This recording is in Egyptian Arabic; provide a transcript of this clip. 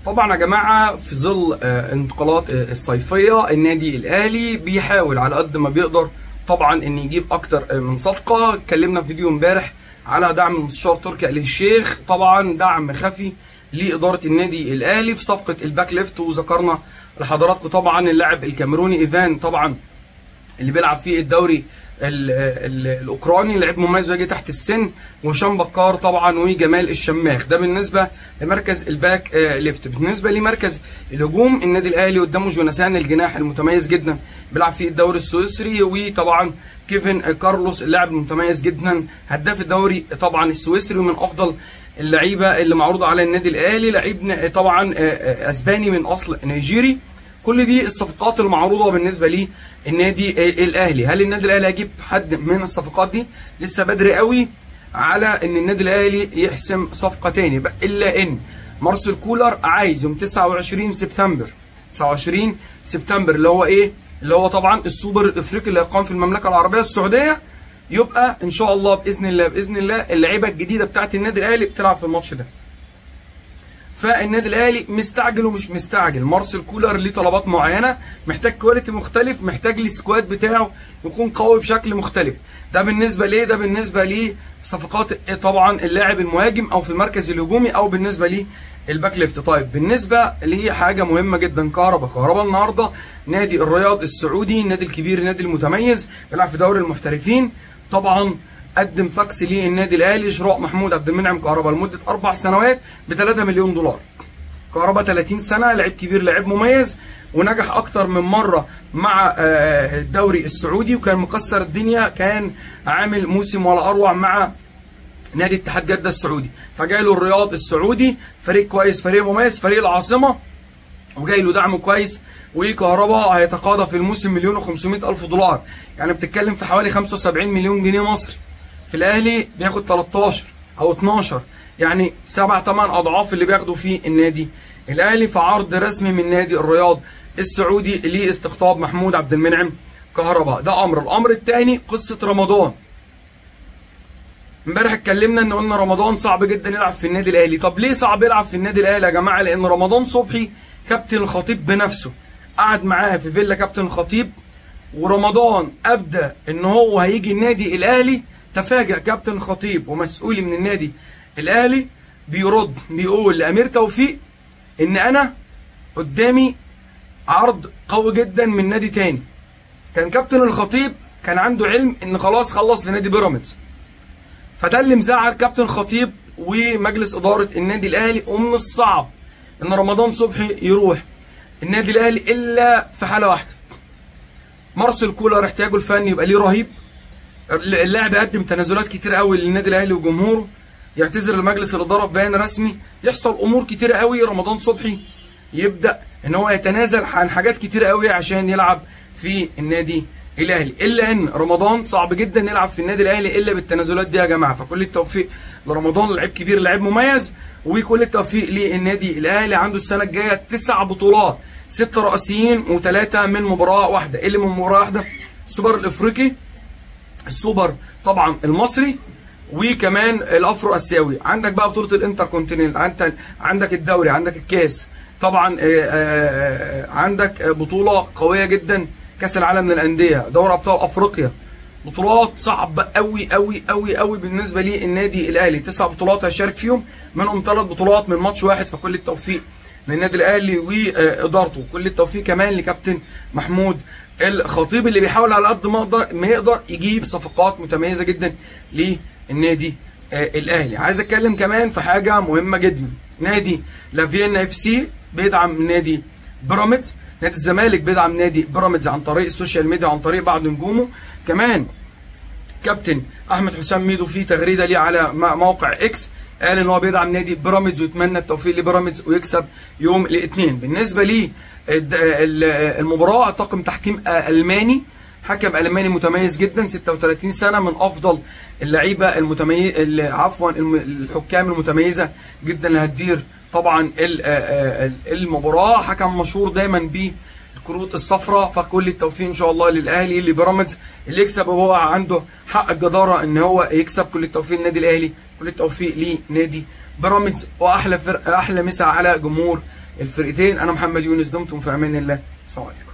طبعا يا جماعه في ظل آه، انتقالات آه، الصيفيه النادي الاهلي بيحاول على قد ما بيقدر طبعا ان يجيب اكتر آه، من صفقه اتكلمنا في فيديو امبارح على دعم المستشار تركي آل الشيخ طبعا دعم خفي لاداره النادي الاهلي في صفقه الباك ليفت وذكرنا لحضراتكم طبعا اللاعب الكاميروني ايفان طبعا اللي بيلعب في الدوري ال ال الاوكراني لعيب مميز ويجي تحت السن وهشام بكار طبعا وجمال الشماخ ده بالنسبه لمركز الباك آه، ليفت بالنسبه لمركز الهجوم النادي الاهلي قدامه جوناثان الجناح المتميز جدا بيلعب في الدوري السويسري وطبعا كيفن كارلوس اللاعب المتميز جدا هداف الدوري طبعا السويسري ومن افضل اللعيبه اللي معروضه على النادي الاهلي لعيب ن- طبعا آه، آه، اسباني من اصل نيجيري كل دي الصفقات المعروضه بالنسبه للنادي الاهلي هل النادي الاهلي هيجيب حد من الصفقات دي لسه بدري قوي على ان النادي الاهلي يحسم صفقه تاني بقى الا ان مارسيل كولر عايز يوم 29 سبتمبر 29 سبتمبر اللي هو ايه اللي هو طبعا السوبر الافريقي اللي هيقام في المملكه العربيه السعوديه يبقى ان شاء الله باذن الله باذن الله اللعيبه الجديده بتاعت النادي الاهلي بتلعب في الماتش ده فالنادي الاهلي مستعجل ومش مستعجل مارسيل كولر ليه طلبات معينه محتاج كواليتي مختلف محتاج السكواد بتاعه يكون قوي بشكل مختلف ده بالنسبه ليه ده بالنسبه لصفقات طبعا اللاعب المهاجم او في المركز الهجومي او بالنسبه ليه الباك ليفت طيب بالنسبه لحاجه مهمه جدا كهربا كهربا النهارده نادي الرياض السعودي النادي الكبير النادي المتميز بيلعب في دوري المحترفين طبعا قدم فاكس للنادي الاهلي شراء محمود عبد المنعم كهربا لمده اربع سنوات ب 3 مليون دولار كهربا 30 سنه لعيب كبير لعيب مميز ونجح اكتر من مره مع آه، الدوري السعودي وكان مكسر الدنيا كان عامل موسم ولا اروع مع نادي اتحاد جده السعودي فجاي له الرياض السعودي فريق كويس فريق مميز فريق العاصمه وجاي له دعم كويس وكهربا هيتقاضى في الموسم مليون و500 الف دولار يعني بتتكلم في حوالي 75 مليون جنيه مصري في الاهلي بياخد 13 او 12 يعني سبع ثمان اضعاف اللي بياخده في النادي الاهلي في عرض رسمي من نادي الرياض السعودي لاستقطاب محمود عبد المنعم كهربا ده امر الامر الثاني قصه رمضان امبارح اتكلمنا ان قلنا رمضان صعب جدا يلعب في النادي الاهلي طب ليه صعب يلعب في النادي الاهلي يا جماعه لان رمضان صبحي كابتن الخطيب بنفسه قعد معاه في فيلا كابتن الخطيب ورمضان ابدى ان هو هيجي النادي الاهلي تفاجأ كابتن الخطيب ومسؤولي من النادي الاهلي بيرد بيقول لامير توفيق ان انا قدامي عرض قوي جدا من نادي تاني كان كابتن الخطيب كان عنده علم ان خلاص خلص في نادي بيراميدز فده اللي مزعل كابتن خطيب ومجلس اداره النادي الاهلي ومن الصعب ان رمضان صبحي يروح النادي الاهلي الا في حاله واحده مارسيل كولر احتياجه الفني يبقى ليه رهيب اللاعب يقدم تنازلات كتير قوي للنادي الاهلي وجمهوره يعتذر لمجلس الاداره في بيان رسمي يحصل امور كتير قوي رمضان صبحي يبدا ان هو يتنازل عن حاجات كتير قوي عشان يلعب في النادي الاهلي الا ان رمضان صعب جدا يلعب في النادي الاهلي الا بالتنازلات دي يا جماعه فكل التوفيق لرمضان لعيب كبير لعيب مميز وكل التوفيق للنادي الاهلي عنده السنه الجايه تسع بطولات ستة رئيسيين وثلاثة من مباراة واحدة، إيه اللي من مباراة واحدة؟ السوبر الإفريقي السوبر طبعا المصري وكمان الافرو اسيوي عندك بقى بطوله الانتر كونتيننت انت عندك الدوري عندك الكاس طبعا آه، آه، عندك بطوله قويه جدا كاس العالم للانديه دوري ابطال افريقيا بطولات صعبه قوي قوي قوي قوي بالنسبه للنادي الاهلي تسع بطولات هيشارك فيهم منهم ثلاث بطولات من ماتش واحد فكل التوفيق للنادي الاهلي وادارته كل التوفيق كمان لكابتن محمود الخطيب اللي بيحاول على قد ما يقدر ما يقدر يجيب صفقات متميزه جدا للنادي آه، الاهلي عايز اتكلم كمان في حاجه مهمه جدا نادي لافيينا اف سي بيدعم نادي بيراميدز نادي الزمالك بيدعم نادي بيراميدز عن طريق السوشيال ميديا وعن طريق بعض نجومه كمان كابتن احمد حسام ميدو في تغريده ليه على م- موقع اكس قال ان هو بيدعم نادي بيراميدز ويتمنى التوفيق لبيراميدز ويكسب يوم الاثنين بالنسبه لي الد- ال- المباراه طاقم تحكيم الماني حكم الماني متميز جدا 36 سنه من افضل اللعيبه المتميز عفوا الم- الحكام المتميزه جدا اللي هتدير طبعا ال- آه، آه، المباراه حكم مشهور دايما ب الكروت الصفراء فكل التوفيق ان شاء الله للاهلي لبيراميدز اللي يكسب وهو عنده حق الجداره ان هو يكسب كل التوفيق للنادي الاهلي كل التوفيق لنادي بيراميدز واحلى فرق احلى مسا على جمهور الفرقتين انا محمد يونس دمتم في امان الله السلام عليكم